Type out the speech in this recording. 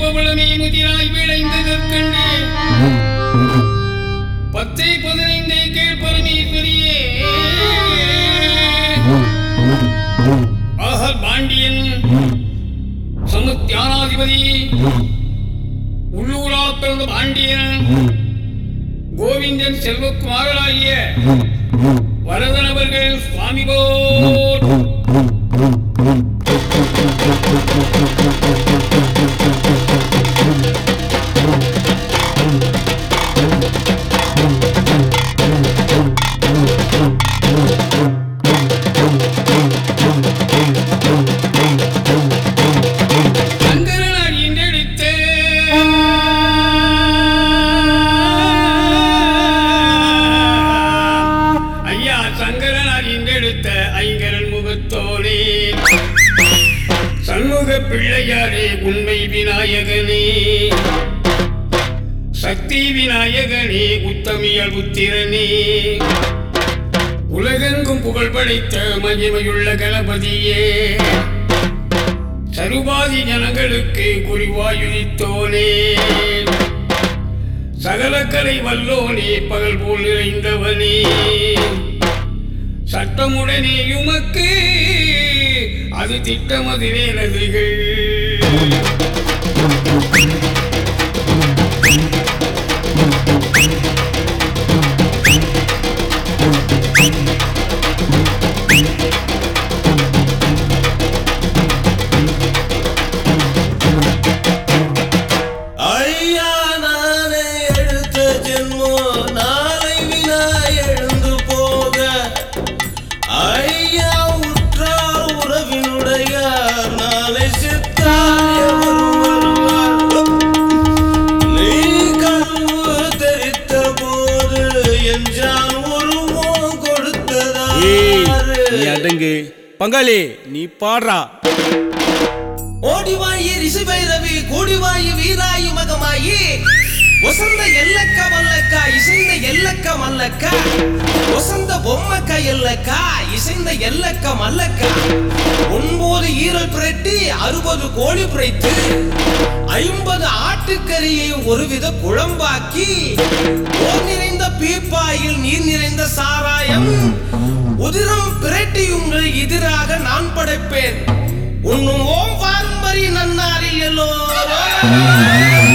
பவளமே முதிராய் விளைந்து கற்கண்டே பத்தை பதினைந்தை கேள் பரமேஸ்வரியே ஆஹர் பாண்டியன் சமுத்தியானாதிபதி உள்ளூரால் பிறந்த பாண்டியன் கோவிந்தன் செல்வக்குமாரனாகிய வரதன் அவர்கள் சுவாமி போல் சங்கரனார் என்றெடுத்த ஐயா சங்கரனார் என்றெடுத்த ஐங்கரன் முகத்தோனே சண்முக பிள்ளையாரே உண்மை விநாயகனே சக்தி விநாயகனே உத்தமியல் புத்திரனே உலகெங்கும் புகழ் படைத்த மகிமையுள்ள கணபதியே சருபாதி ஜனங்களுக்கு குறிவாயுதித்தோனே சகல கலை வல்லோனே பகல் போல் நிறைந்தவனே சட்டமுடனே உமக்கு அது திட்டமதிலே நதிகள் ஐயா நானே எடுத்த ஜென்மோ நாளை வினா எழுந்து போக ஐயா உற்றார் உறவினுடைய நாளை செத்தால் எவரும் வருவார் நீ கருவு தெரித்த போது என்றான் உருவம் ஏய் கொடுத்ததாரு நீ அடங்கு பங்காளி நீ பாடுறா ஓடிவாயி ரிஷிபைரவி கூடிவாயி வீராயி மகமாயி வசந்த எல்லக்க மல்லக்க இசைந்த எல்லக்க மல்லக்க வசந்த பொம்மக்க எல்லக்க இசைந்த எல்லக்க மல்லக்க ஒன்பது ஈரல் புரட்டி அறுபது கோழி புரைத்து ஐம்பது ஆட்டுக்கறியை ஒருவித குழம்பாக்கி ஓர் நிறைந்த பீப்பாயில் நீர் நிறைந்த சாராயம் உதிரம் பிரட்டி உங்கள் எதிராக நான் படைப்பேன் உன்னும் ஓம் பாரம்பரிய நன்னாரில் எல்லோரும்